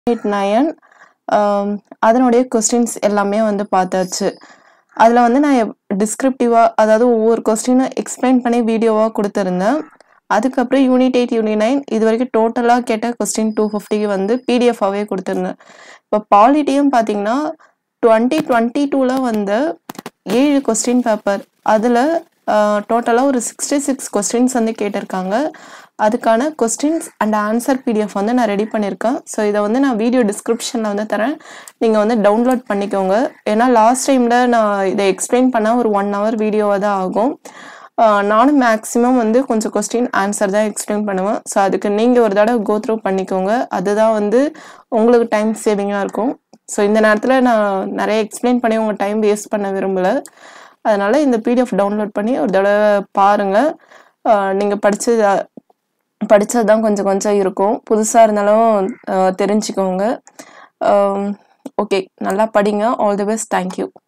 eight nine அதனுடைய questions எல்லாமே வந்து பார்த்தாச்சு அதில் வந்து நான் டிஸ்கிரிப்டிவாக அதாவது ஒவ்வொரு கொஸ்டினும் எக்ஸ்பிளைன் பண்ணி வீடியோவாக கொடுத்துருந்தேன் அதுக்கப்புறம் யூனிட் எயிட் யூனிட் நைன் இது வரைக்கும் டோட்டலாக கேட்ட கொஸ்டின் டூ ஃபிஃப்டிக்கு வந்து பிடிஎஃபாகவே கொடுத்துருந்தேன் இப்போ பாலிட்டியும் பார்த்தீங்கன்னா டுவெண்ட்டி டுவெண்ட்டி டூவில் வந்து ஏழு கொஸ்டின் பேப்பர் அதில் டோட்டலாக ஒரு சிக்ஸ்டி சிக்ஸ் கொஸ்டின்ஸ் வந்து கேட்டிருக்காங்க அதுக்கான கொஸ்டின்ஸ் அண்ட் ஆன்சர் பிடிஎஃப் வந்து நான் ரெடி பண்ணியிருக்கேன் ஸோ இதை வந்து நான் வீடியோ டிஸ்கிரிப்ஷனில் வந்து தரேன் நீங்கள் வந்து டவுன்லோட் பண்ணிக்கோங்க ஏன்னா லாஸ்ட் டைமில் நான் இதை எக்ஸ்பிளைன் பண்ண ஒரு ஒன் ஹவர் வீடியோவாக தான் ஆகும் ஆஹ் நானும் மேக்ஸிமம் வந்து கொஞ்சம் கொஸ்டின் ஆன்சர் தான் எக்ஸ்பிளைன் பண்ணுவேன் ஸோ அதுக்கு நீங்கள் ஒரு தடவை கோ த்ரூ பண்ணிக்கோங்க அதுதான் வந்து உங்களுக்கு டைம் சேவிங்காக இருக்கும் ஸோ இந்த நேரத்தில் நான் நிறைய எக்ஸ்பிளைன் பண்ணி உங்கள் டைம் வேஸ்ட் பண்ண விரும்பலை அதனால் இந்த பிடிஎஃப் டவுன்லோட் பண்ணி ஒரு தடவை பாருங்கள் நீங்கள் படித்தது படித்தது தான் கொஞ்சம் கொஞ்சம் இருக்கும் புதுசாக இருந்தாலும் ஆஹ் தெரிஞ்சுக்கோங்க ஓகே நல்லா படிங்க ஆல் தி பெஸ்ட் தேங்க்யூ